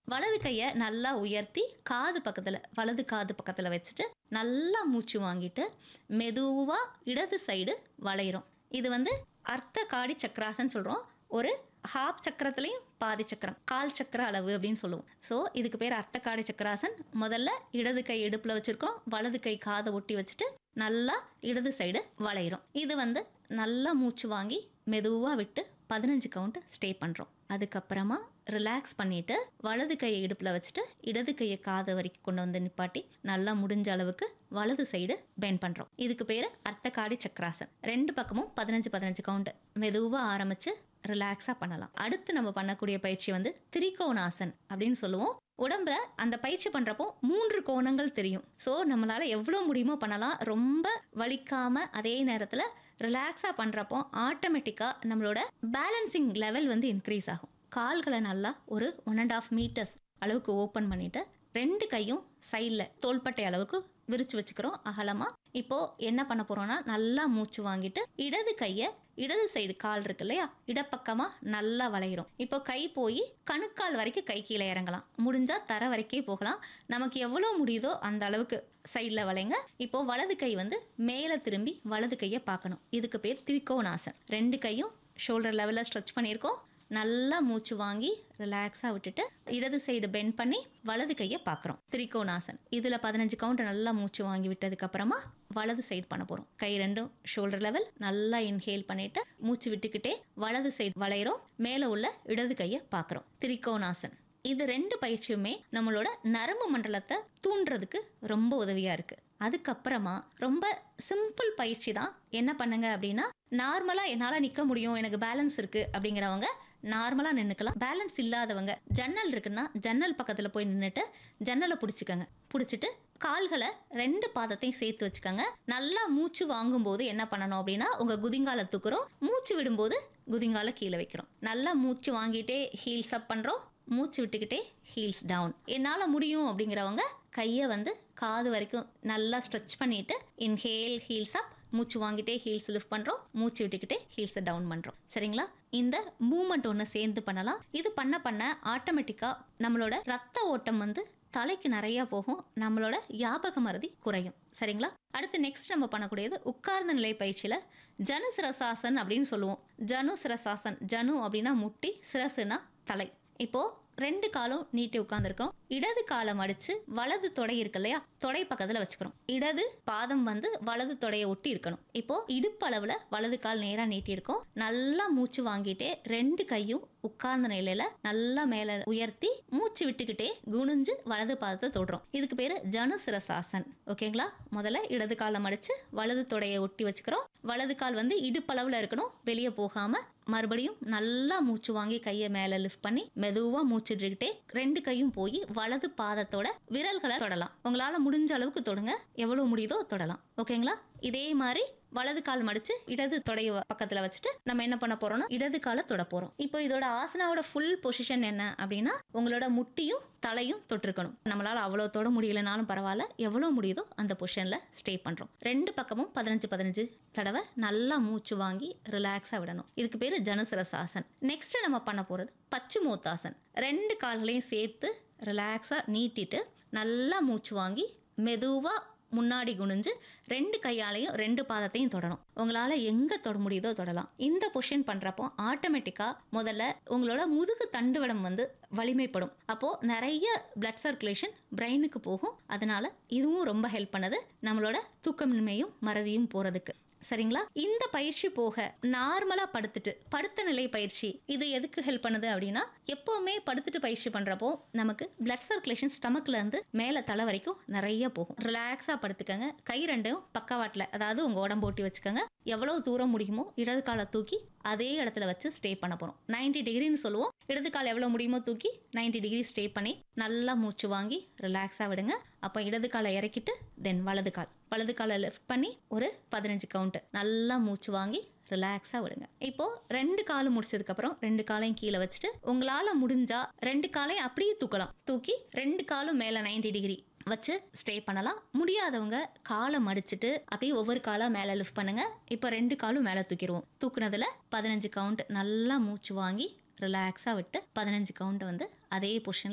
வலது கையை நல்லா உயர்த்தி காது பக்கத்தில் வலது காது பக்கத்தில் வச்சுட்டு நல்லா மூச்சு வாங்கிட்டு மெதுவாக இடது சைடு வளையிறோம் இது வந்து அர்த்த காடி சக்கராசன்னு சொல்கிறோம் ஒரு ஹாப் சக்கரத்துலேயும் பாதி சக்கரம் கால் சக்கர அளவு அப்படின்னு சொல்லுவோம் ஸோ இதுக்கு பேர் அர்த்தக்காடி சக்கராசன் முதல்ல இடது கை இடுப்பில் வச்சுருக்கோம் வலது கை காதை ஒட்டி வச்சுட்டு நல்லா இடது சைடு வளையிறோம் இது வந்து நல்லா மூச்சு வாங்கி மெதுவாக விட்டு பதினஞ்சு கவுண்ட் ஸ்டே பண்ணுறோம் அதுக்கப்புறமா ரிலாக்ஸ் பண்ணிட்டு வலது கையை இடுப்பில் வச்சுட்டு இடது கையை காது வரைக்கும் கொண்டு வந்து நிப்பாட்டி நல்லா முடிஞ்ச அளவுக்கு வலது சைடு பெண்ட் பண்ணுறோம் இதுக்கு பேர் அர்த்தகாடி சக்கராசன் ரெண்டு பக்கமும் பதினஞ்சு பதினஞ்சு கவுண்ட் மெதுவாக ஆரம்பித்து ரிலாக்ஸாக பண்ணலாம் அடுத்து நம்ம பண்ணக்கூடிய பயிற்சி வந்து திரிகோணாசன் அப்படின்னு சொல்லுவோம் உடம்புல அந்த பயிற்சி பண்ணுறப்போ மூன்று கோணங்கள் தெரியும் ஸோ நம்மளால் எவ்வளோ முடியுமோ பண்ணலாம் ரொம்ப வலிக்காமல் அதே நேரத்தில் ரிலாக்ஸாக பண்ணுறப்போ ஆட்டோமேட்டிக்காக நம்மளோட பேலன்சிங் லெவல் வந்து இன்க்ரீஸ் ஆகும் கால்களை நல்லா ஒரு ஒன் அண்ட் ஆஃப் மீட்டர்ஸ் அளவுக்கு ஓப்பன் பண்ணிவிட்டு ரெண்டு கையும் சைடில் தோள்பட்டை அளவுக்கு விரிச்சு வச்சுக்கிறோம் அகலமாக இப்போது என்ன பண்ண போகிறோம்னா நல்லா மூச்சு வாங்கிட்டு இடது கையை இடது சைடு கால் இருக்கு இல்லையா இடப்பக்கமாக நல்லா வளைகிறோம் இப்போ கை போய் கணுக்கால் வரைக்கும் கை கீழே இறங்கலாம் முடிஞ்சால் தர வரைக்கே போகலாம் நமக்கு எவ்வளோ முடியுதோ அந்த அளவுக்கு சைடில் வளைங்க இப்போ வலது கை வந்து மேலே திரும்பி வலது கையை பார்க்கணும் இதுக்கு பேர் திரிகோணாசன் ரெண்டு கையும் ஷோல்டர் லெவலில் ஸ்ட்ரெச் பண்ணியிருக்கோம் நல்லா மூச்சு வாங்கி ரிலாக்ஸாக விட்டுட்டு இடது சைடு பெண்ட் பண்ணி வலது கையை பார்க்குறோம் திரிகோணாசன் இதில் பதினஞ்சு கவுண்ட் நல்லா மூச்சு வாங்கி விட்டதுக்கப்புறமா வலது சைடு பண்ண போகிறோம் கை ரெண்டும் ஷோல்டர் லெவல் நல்லா இன்ஹேல் பண்ணிட்டு மூச்சு விட்டுக்கிட்டே வலது சைடு வளையிறோம் மேலே உள்ள இடது கையை பார்க்குறோம் திரிகோணாசன் இது ரெண்டு பயிற்சியுமே நம்மளோட நரம்பு மண்டலத்தை தூண்டுறதுக்கு ரொம்ப உதவியாக இருக்குது அதுக்கப்புறமா ரொம்ப சிம்பிள் பயிற்சி தான் என்ன பண்ணுங்க அப்படின்னா நார்மலாக என்னால் நிற்க முடியும் எனக்கு பேலன்ஸ் இருக்குது அப்படிங்கிறவங்க நார்மலாக நின்றுக்கலாம் பேலன்ஸ் இல்லாதவங்க ஜன்னல் இருக்குன்னா ஜன்னல் பக்கத்தில் போய் நின்றுட்டு ஜன்னலை பிடிச்சிக்கோங்க பிடிச்சிட்டு கால்களை ரெண்டு பாதத்தையும் சேர்த்து வச்சுக்கோங்க நல்லா மூச்சு வாங்கும்போது என்ன பண்ணணும் அப்படின்னா உங்கள் குதிங்கால தூக்குறோம் மூச்சு விடும்போது குதிங்கால கீழே வைக்கிறோம் நல்லா மூச்சு வாங்கிட்டே ஹீல்ஸ் அப் பண்ணுறோம் மூச்சு விட்டுக்கிட்டே ஹீல்ஸ் டவுன் என்னால் முடியும் அப்படிங்கிறவங்க கையை வந்து காது வரைக்கும் நல்லா ஸ்ட்ரெச் பண்ணிட்டு இன்ஹேல் ஹீல்ஸ் அப் மூச்சு வாங்கிட்டே ஹீல்ஸ் லிஃப்ட் பண்ணுறோம் மூச்சு விட்டுக்கிட்டே ஹீல்ஸை டவுன் பண்ணுறோம் சரிங்களா இந்த மூமெண்ட் ஒன்று சேர்ந்து பண்ணலாம் இது பண்ண பண்ண ஆட்டோமேட்டிக்காக நம்மளோட ரத்த ஓட்டம் வந்து தலைக்கு நிறைய போகும் நம்மளோட ஞாபக மறதி குறையும் சரிங்களா அடுத்து நெக்ஸ்ட் நம்ம பண்ணக்கூடியது உட்கார்ந்த நிலை பயிற்சியில் ஜனு சிரசாசன் அப்படின்னு சொல்லுவோம் ஜனு சிரசாசன் ஜனு அப்படின்னா முட்டி சிரசுனா தலை இப்போ ரெண்டு காலும் நீட்டி உட்காந்துருக்கோம் இடது காலம் அடிச்சு வலது தொடை இருக்கு இல்லையா தொடை பக்கத்தில் வச்சுக்கிறோம் இடது பாதம் வந்து வலது தொடையை ஒட்டி இருக்கணும் இப்போ இடுப்பு அளவில் வலது கால் நேராக நீட்டி இருக்கோம் நல்லா மூச்சு வாங்கிட்டே ரெண்டு கையும் உட்கார்ந்த நிலையில நல்லா மேலே உயர்த்தி மூச்சு விட்டுக்கிட்டே குனிஞ்சு வலது பாதத்தை தொடுறோம் இதுக்கு பேர் ஜனு சிரசாசன் ஓகேங்களா முதல்ல இடது காலம் அடிச்சு வலது தொடையை ஒட்டி வச்சுக்கிறோம் வலது கால் வந்து இடுப்பளவில் இருக்கணும் வெளியே போகாம மறுபடியும் நல்லா மூச்சு வாங்கி கையை மேலே லிஃப்ட் பண்ணி மெதுவாக மூச்சுட்டுக்கிட்டே ரெண்டு கையும் போய் வலது பாதத்தோட விரல்களை தொடலாம் உங்களால் முடிஞ்ச அளவுக்கு தொடுங்க எவ்வளோ முடியுதோ தொடலாம் ஓகேங்களா இதே மாதிரி வலது கால் மடிச்சு இடது தொடைய பக்கத்தில் வச்சுட்டு நம்ம என்ன பண்ண போறோம்னா இடது காலை தொட போறோம் இப்போ இதோட ஆசனாவோட ஃபுல் பொசிஷன் என்ன அப்படின்னா உங்களோட முட்டியும் தலையும் தொட்டிருக்கணும் நம்மளால அவ்வளோ தொட முடியலனாலும் பரவாயில்ல எவ்வளோ முடியுதோ அந்த பொசிஷனில் ஸ்டே பண்ணுறோம் ரெண்டு பக்கமும் பதினஞ்சு பதினஞ்சு தடவை நல்லா மூச்சு வாங்கி ரிலாக்ஸாக விடணும் இதுக்கு பேர் ஜனுசரசாசன் நெக்ஸ்ட் நம்ம பண்ண போகிறது பச்சுமோத்தாசன் ரெண்டு கால்களையும் சேர்த்து ரிலாக்ஸாக நீட்டிட்டு நல்லா மூச்சு வாங்கி மெதுவாக முன்னாடி குனிஞ்சு ரெண்டு கையாலையும் ரெண்டு பாதத்தையும் தொடணும் உங்களால் எங்கே தொட முடியுதோ தொடலாம் இந்த பொசிஷன் பண்ணுறப்போ ஆட்டோமேட்டிக்காக முதல்ல உங்களோட முதுகு தண்டுவடம் வந்து வலிமைப்படும் அப்போது நிறைய பிளட் சர்க்குலேஷன் பிரெயினுக்கு போகும் அதனால் இதுவும் ரொம்ப ஹெல்ப் பண்ணுது நம்மளோட தூக்கமின்மையும் மறதியும் போகிறதுக்கு சரிங்களா இந்த பயிற்சி போக நார்மலாக படுத்துட்டு படுத்த நிலை பயிற்சி இது எதுக்கு ஹெல்ப் பண்ணுது அப்படின்னா எப்போவுமே படுத்துட்டு பயிற்சி பண்ணுறப்போ நமக்கு பிளட் சர்க்குலேஷன் ஸ்டமக்ல இருந்து மேலே தலை வரைக்கும் நிறைய போகும் ரிலாக்ஸாக படுத்துக்கங்க கை ரெண்டும் பக்கவாட்டில் அதாவது உங்கள் உடம்பு ஓட்டி வச்சுக்கோங்க எவ்வளோ தூரம் முடியுமோ இடது காலை தூக்கி அதே இடத்துல வச்சு ஸ்டே பண்ண போகிறோம் நைன்டி டிகிரின்னு சொல்லுவோம் இடது கால் எவ்வளோ முடியுமோ தூக்கி நைன்டி டிகிரி ஸ்டே பண்ணி நல்லா மூச்சு வாங்கி ரிலாக்ஸாக விடுங்க அப்போ இடது காலை இறக்கிட்டு தென் வலது கால் வலது காலை லெஃப்ட் பண்ணி ஒரு பதினஞ்சு கவுண்ட்டு நல்லா மூச்சு வாங்கி ரிலாக்ஸாக விடுங்க இப்போ ரெண்டு காலும் முடிச்சதுக்கப்புறம் ரெண்டு காலையும் கீழே வச்சுட்டு உங்களால் முடிஞ்சா ரெண்டு காலையும் அப்படியே தூக்கலாம் தூக்கி ரெண்டு காலும் மேலே நைன்டி டிகிரி வச்சு ஸ்டே பண்ணலாம் முடியாதவங்க காலை மடிச்சிட்டு அப்படியே ஒவ்வொரு காலாக மேலே லிஃப்ட் பண்ணுங்க இப்போ ரெண்டு காலும் மேலே தூக்கிடுவோம் தூக்குனதுல பதினஞ்சு கவுண்ட் நல்லா மூச்சு வாங்கி ரிலாக்ஸாக விட்டு பதினஞ்சு கவுண்ட் வந்து அதே பொசிஷன்